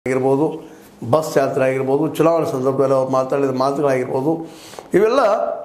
ಆಗಿರ್ಬೋದು ಬಸ್ ಯಾತ್ರೆ ಆಗಿರ್ಬೋದು ಚುನಾವಣೆ ಸಂದರ್ಭದಲ್ಲಿ ಅವ್ರು ಮಾತಾಡಿದ ಮಾತುಗಳಾಗಿರ್ಬೋದು ಇವೆಲ್ಲ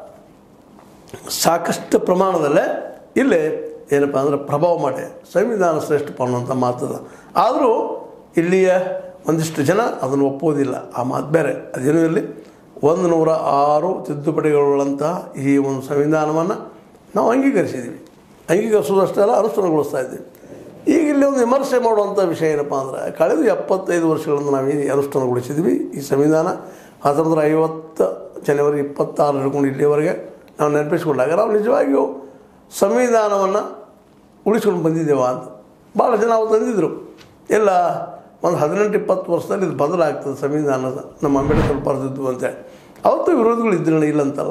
ಸಾಕಷ್ಟು ಪ್ರಮಾಣದಲ್ಲೇ ಇಲ್ಲಿ ಏನಪ್ಪ ಅಂದ್ರೆ ಪ್ರಭಾವ ಮಾಡಿ ಸಂವಿಧಾನ ಶ್ರೇಷ್ಠ ಅನ್ನೋಂಥ ಮಾತದ ಆದರೂ ಇಲ್ಲಿಯ ಒಂದಿಷ್ಟು ಜನ ಅದನ್ನು ಒಪ್ಪೋದಿಲ್ಲ ಆ ಮಾತು ಬೇರೆ ಅದೇನೂ ಇರಲಿ ಒಂದು ನೂರ ಆರು ತಿದ್ದುಪಡಿಗಳುಳ್ಳಂತಹ ಈ ಒಂದು ಸಂವಿಧಾನವನ್ನು ನಾವು ಅಂಗೀಕರಿಸಿದ್ದೀವಿ ಅಂಗೀಕರಿಸೋದಷ್ಟೇ ಅಲ್ಲ ಅನುಷ್ಠಾನಗೊಳಿಸ್ತಾ ಇದ್ದೀವಿ ಈಗ ಇಲ್ಲಿ ಒಂದು ವಿಮರ್ಶೆ ಮಾಡುವಂಥ ವಿಷಯ ಏನಪ್ಪ ಅಂದ್ರೆ ಕಳೆದ ಎಪ್ಪತ್ತೈದು ವರ್ಷಗಳಿಂದ ನಾವೇನು ಅನುಷ್ಠಾನಗೊಳಿಸಿದ್ವಿ ಈ ಸಂವಿಧಾನ ಹತ್ತೊಂಬತ್ತು ನೂರ ಐವತ್ತು ಜನವರಿ ಇಪ್ಪತ್ತಾರು ಹಿಡ್ಕೊಂಡು ಇಲ್ಲಿವರೆಗೆ ನಾವು ನೆನಪಿಸ್ಕೊಂಡಾಗ ನಾವು ನಿಜವಾಗಿಯೂ ಸಂವಿಧಾನವನ್ನು ಉಳಿಸ್ಕೊಂಡು ಬಂದಿದ್ದೇವ ಅಂತ ಭಾಳ ಜನ ಅವತ್ತು ಅಂದಿದ್ರು ಇಲ್ಲ ಒಂದು ಹದಿನೆಂಟು ಇಪ್ಪತ್ತು ವರ್ಷದಲ್ಲಿ ಇದು ಬದಲಾಗ್ತದೆ ಸಂವಿಧಾನದ ನಮ್ಮ ಅಂಬೇಡ್ಕರ್ ಬರೆದಿದ್ದು ಅಂತೇಳಿ ಅವತ್ತು ವಿರೋಧಿಗಳು ಇದ್ದಿರಣ ಇಲ್ಲ ಅಂತಲ್ಲ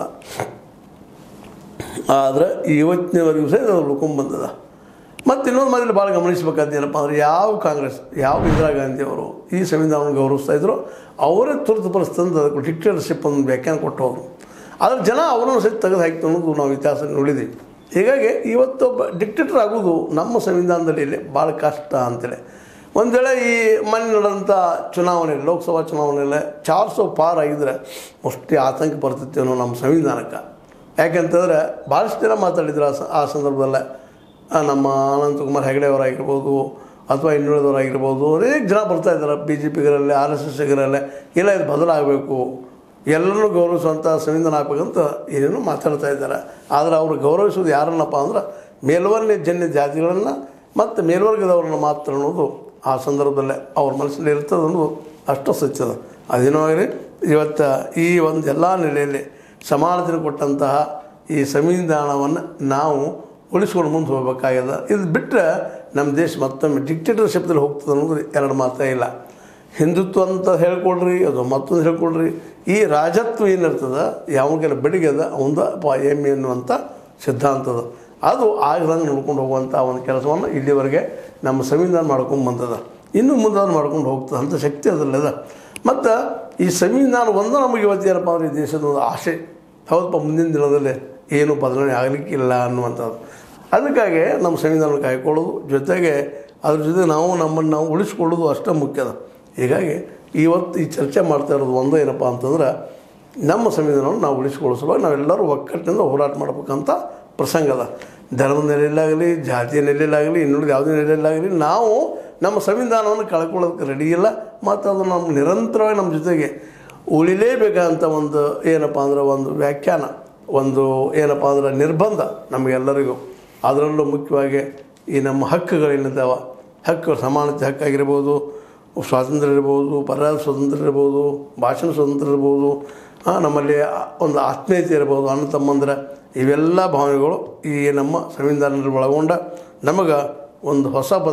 ಆದರೆ ಇವತ್ತಿನವರೆಗೂ ಸಹ ಅದು ಉಳ್ಕೊಂಡು ಬಂದದ ಮತ್ತು ಇನ್ನೊಂದು ಮೊದಲು ಭಾಳ ಗಮನಿಸಬೇಕಾದ ಏನಪ್ಪ ಅಂದರೆ ಯಾವ ಕಾಂಗ್ರೆಸ್ ಯಾವ ಇಂದಿರಾ ಗಾಂಧಿಯವರು ಈ ಸಂವಿಧಾನವನ್ನು ಗೌರವಿಸ್ತಾ ಇದ್ರು ಅವರೇ ತುರ್ತು ಪರಿಸ್ಥಿತಿ ಅದಕ್ಕೆ ಡಿಕ್ಟೇಟರ್ಶಿಪ್ ಒಂದು ವ್ಯಾಖ್ಯಾನ ಕೊಟ್ಟವರು ಆದರೆ ಜನ ಅವರನ್ನು ಸಹಿತ ತೆಗೆದು ಹಾಕ್ತು ಅನ್ನೋದು ನಾವು ಇತಿಹಾಸ ನೋಡಿದ್ದೀವಿ ಹೀಗಾಗಿ ಇವತ್ತೊಬ್ಬ ಡಿಕ್ಟೇಟರ್ ಆಗೋದು ನಮ್ಮ ಸಂವಿಧಾನದಲ್ಲಿ ಇಲ್ಲಿ ಭಾಳ ಕಷ್ಟ ಅಂತೇಳಿ ಒಂದು ವೇಳೆ ಈ ಮೊನ್ನೆ ನಡೆದಂಥ ಚುನಾವಣೆ ಲೋಕಸಭಾ ಚುನಾವಣೆಯಲ್ಲೇ ಚಾರ್ ಸೋ ಪಾರ್ ಆಗಿದ್ರೆ ಅಷ್ಟೇ ಆತಂಕ ಬರ್ತೈತೆ ಅನ್ನೋ ನಮ್ಮ ಸಂವಿಧಾನಕ್ಕೆ ಯಾಕೆಂತಂದರೆ ಭಾಳಷ್ಟು ಜನ ಮಾತಾಡಿದ್ರು ಆ ಸ- ಆ ಸಂದರ್ಭದಲ್ಲೇ ಆ, ನಮ್ಮ ಅನಂತಕುಮಾರ್ ಹೆಗಡೆ ಅವರಾಗಿರ್ಬೋದು ಅಥವಾ ಇನ್ನುಳಿದವರಾಗಿರ್ಬೋದು ಅನೇಕ ಜನ ಬರ್ತಾ ಇದ್ದಾರೆ ಬಿ ಜೆ ಪಿಗರಲ್ಲಿ ಆರ್ ಎಸ್ ಎಸ್ಗರಲ್ಲೇ ಇಲ್ಲ ಇದು ಬದಲಾಗಬೇಕು ಎಲ್ಲರನ್ನೂ ಗೌರವಿಸುವಂಥ ಸಂವಿಧಾನ ಹಾಕ್ಬೇಕಂತ ಏನೇನೋ ಮಾತಾಡ್ತಾ ಇದ್ದಾರೆ ಆದರೆ ಅವರು ಗೌರವಿಸೋದು ಯಾರನ್ನಪ್ಪ ಅಂದ್ರೆ ಮೇಲ್ವರ್ಣ ಜನ್ಯ ಜಾತಿಗಳನ್ನು ಮತ್ತು ಮೇಲ್ವರ್ಗದವ್ರನ್ನ ಮಾತ್ರ ಅನ್ನೋದು ಆ ಸಂದರ್ಭದಲ್ಲೇ ಅವ್ರ ಮನಸ್ಸಲ್ಲಿ ಇರ್ತದೆ ಅನ್ನೋದು ಅಷ್ಟು ಸತ್ಯದ ಅದೇನೋ ಆಗಲಿ ಇವತ್ತು ಈ ಒಂದು ಎಲ್ಲ ನೆಲೆಯಲ್ಲಿ ಸಮಾನತೆ ಕೊಟ್ಟಂತಹ ಈ ಸಂವಿಧಾನವನ್ನು ನಾವು ಉಳಿಸ್ಕೊಂಡು ಮುಂದೆ ಹೋಗ್ಬೇಕಾಗ್ಯದ ಇದು ಬಿಟ್ಟರೆ ನಮ್ಮ ದೇಶ ಮತ್ತೊಮ್ಮೆ ಡಿಕ್ಟೇಟರ್ಶಿಪ್ದಲ್ಲಿ ಹೋಗ್ತದೆ ಅನ್ನೋದು ಎರಡು ಮಾತೇ ಇಲ್ಲ ಹಿಂದುತ್ವ ಅಂತ ಹೇಳ್ಕೊಳ್ರಿ ಅದು ಮತ್ತೊಂದು ಹೇಳ್ಕೊಳ್ರಿ ಈ ರಾಜತ್ವ ಏನಿರ್ತದೆ ಯಾವನಿಗೆಲ್ಲ ಬೆಡಿಗೆದ ಅವಂದ ಪ ಎಮ್ಮೆ ಎನ್ನುವಂಥ ಸಿದ್ಧಾಂತದ ಅದು ಆಗದಂಗೆ ನೋಡ್ಕೊಂಡು ಹೋಗುವಂಥ ಒಂದು ಕೆಲಸವನ್ನು ಇಲ್ಲಿವರೆಗೆ ನಮ್ಮ ಸಂವಿಧಾನ ಮಾಡ್ಕೊಂಡು ಬಂದದ ಇನ್ನು ಮುಂದೆ ಅದು ಮಾಡ್ಕೊಂಡು ಹೋಗ್ತದೆ ಅಂಥ ಶಕ್ತಿ ಅದರಲ್ಲದ ಮತ್ತು ಈ ಸಂವಿಧಾನ ಒಂದು ನಮಗೆ ಇವತ್ತು ಏನಪ್ಪ ಅಂದರೆ ಈ ದೇಶದ ಒಂದು ಆಸೆ ಹೌದಪ್ಪ ಮುಂದಿನ ದಿನದಲ್ಲಿ ಏನು ಬದಲಾವಣೆ ಆಗಲಿಕ್ಕಿಲ್ಲ ಅನ್ನುವಂಥದ್ದು ಅದಕ್ಕಾಗಿ ನಮ್ಮ ಸಂವಿಧಾನ ಕಾಯ್ಕೊಳ್ಳೋದು ಜೊತೆಗೆ ಅದ್ರ ಜೊತೆ ನಾವು ನಮ್ಮನ್ನು ನಾವು ಉಳಿಸ್ಕೊಳ್ಳೋದು ಅಷ್ಟೇ ಮುಖ್ಯದ ಹೀಗಾಗಿ ಇವತ್ತು ಈ ಚರ್ಚೆ ಮಾಡ್ತಾ ಇರೋದು ಒಂದು ಏನಪ್ಪ ಅಂತಂದ್ರೆ ನಮ್ಮ ಸಂವಿಧಾನವನ್ನು ನಾವು ಉಳಿಸ್ಕೊಳ್ಳೋ ಸಲುವಾಗಿ ನಾವೆಲ್ಲರೂ ಒಕ್ಕಟ್ಟಿನಿಂದ ಹೋರಾಟ ಮಾಡ್ಬೇಕಂತ ಪ್ರಸಂಗ ಅದ ಧರ್ಮದ ನೆಲೆಯಲ್ಲಾಗಲಿ ಜಾತಿಯ ನೆಲೆಯಲ್ಲಾಗಲಿ ಇನ್ನುಳಿದ ಯಾವುದೇ ನೆಲೆಯಲ್ಲಾಗಲಿ ನಾವು ನಮ್ಮ ಸಂವಿಧಾನವನ್ನು ಕಳ್ಕೊಳ್ಳೋದಕ್ಕೆ ರೆಡಿ ಇಲ್ಲ ಮತ್ತು ಅದು ನಮ್ಮ ನಿರಂತರವಾಗಿ ನಮ್ಮ ಜೊತೆಗೆ ಉಳಿಲೇಬೇಕಂತ ಒಂದು ಏನಪ್ಪ ಅಂದ್ರೆ ಒಂದು ವ್ಯಾಖ್ಯಾನ ಒಂದು ಏನಪ್ಪ ಅಂದ್ರೆ ನಿರ್ಬಂಧ ನಮಗೆಲ್ಲರಿಗೂ ಅದರಲ್ಲೂ ಮುಖ್ಯವಾಗಿ ಈ ನಮ್ಮ ಹಕ್ಕುಗಳೇನಿದ್ದಾವ ಹಕ್ಕು ಸಮಾನತೆ ಹಕ್ಕಾಗಿರ್ಬೋದು ಸ್ವಾತಂತ್ರ್ಯ ಇರ್ಬೋದು ಪರ್ಯಾಯ ಸ್ವಾತಂತ್ರ್ಯ ಇರ್ಬೋದು ಭಾಷಣ ಸ್ವಾತಂತ್ರ್ಯ ಇರ್ಬೋದು ಆ, ನಮ್ಮಲ್ಲಿ ಆ- ಒಂದು ಆತ್ಮೀಯತೆ ಇರ್ಬೋದು ಅಣ್ಣ ತಮ್ಮಂದ್ರೆ ಇವೆಲ್ಲ ಭಾವನೆಗಳು ಈ ನಮ್ಮ ಸಂವಿಧಾನದಲ್ಲಿ ಒಳಗೊಂಡ ನಮಗೆ ಒಂದು ಹೊಸ ಬ